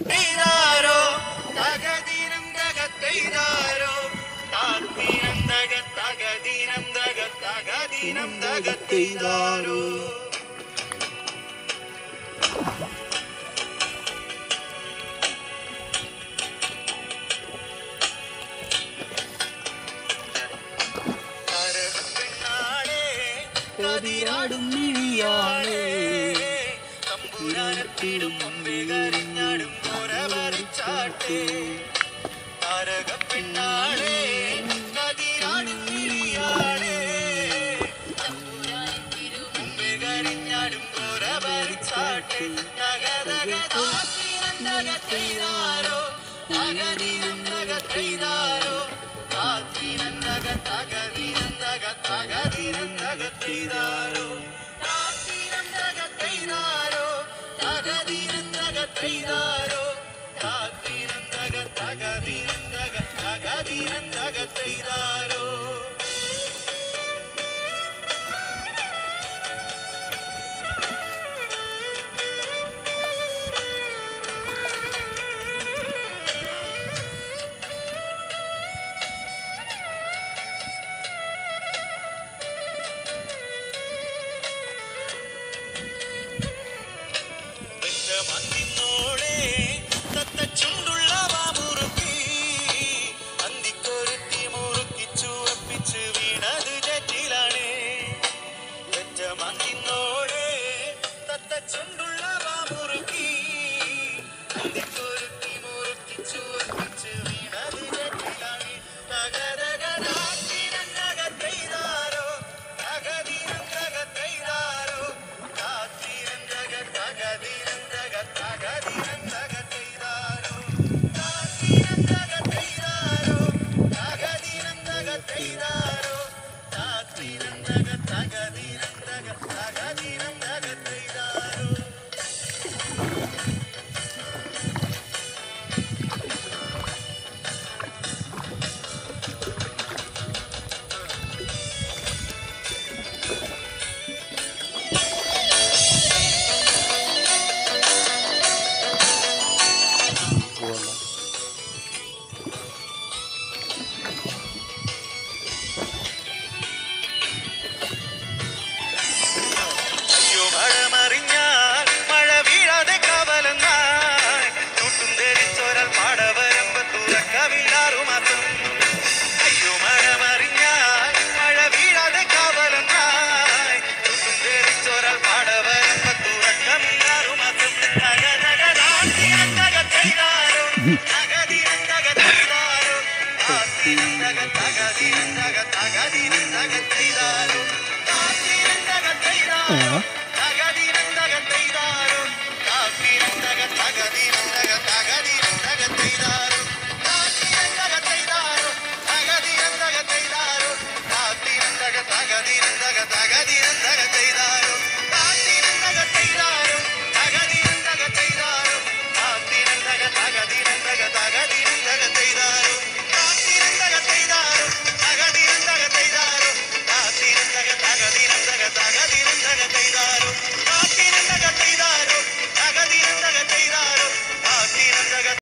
തെയ്താരോ തകതീനം തക തെയ്താരോ താത്തീനം തക തകതീനം തക തകതീനം തക തെയ്താരോ കരപ്പെണ്ണാളേ കതിരാടും മിഴിയാളേ തമ്പുരാനത്തിടും അമ്പികരിഞ്ഞാടും പോരവരിച്ചാട്ടേ താരകപ്പെണ്ണാളേ കതിരാടും മിഴിയാളേ തമ്പുരാനത്തിടും അമ്പികരിഞ്ഞാടും പോരവരിച്ചാട്ടേ തകതകതാത്തിനം തകത്തെയ്താരോ തകതിനം തകത്തെയ്താരോ താത്തിനം തക തകതിനം തക തകതിനം തകത്തെയ്താരോ താത്തിനം തകത്തെയ്താരോ തകതിനം തകത്തെയ്താരോ താത്തിനം തക തകതിനം തക തകതിനം തകത്തെയ്താരോ മന്നിന്നോളെ തത്ത ചുണ്ടുള്ള മുറുക്കി അന്തിക്കൊരുത്തി മുറുക്കി ചുവപ്പിച്ച് വീണത് ജറ്റിലാണേ വെച്ച മന്നിന്നോളെ തത്ത ചുണ്ടുള്ള മുറുക്കി അന്തിക്കൊരുത്തി മുറുക്കി ചുവപ്പിച്ച് വീണത് ജറ്റിലാണേ തകരകരാത്തിനം തകത്തെയ്താരോ തകതീനം തകത്തെയ്താരോ താത്തീനം തക തകതീനം തക തകതീനം തകത്തെയ്താരോ താത്തീനം തകത്തെയ്താരോ തകതീനം തകത്തെയ്താരോ താത്തീനം തക തകതീനം തക തകതീനം തകത്തെയ്താരോ അയ്യോ മഴ മറിഞ്ഞാൽ മഴ വീഴാതെ കവലെന്നാൽ ചൂട്ടും ധരിച്ചൊരാൾ പാടവരമ്പ തുറക്കവില്ലാറു മാത്രം അയ്യോ മഴ മറിഞ്ഞാൽ മഴ വീഴാതെ കവലെന്നാൽ ചൂട്ടും ധരിച്ചൊരാൾ പാടവരമ്പ തുറക്കവില്ലാറു മാത്രം തകതകതാത്തിനം തകത്തെയ്താരോ തകതിനം തകത്തെയ്താരോ താത്തിനം തക തകതിനം തക തകതിനം തകത്തെയ്താരോ താത്തിനം തകത്തെയ്താരോ തകതിനം തകത്തെയ്താരോ താത്തിനം തക തകതിനം തക തകതിനം തകത്തെയ്താരോ താത്തിനം തകത്തെയ്താരോ തകതിനം തകത്തെയ്താരോ താത്തിനം തക തകതിനം തക തകതിനം തകത്തെയ്താരോ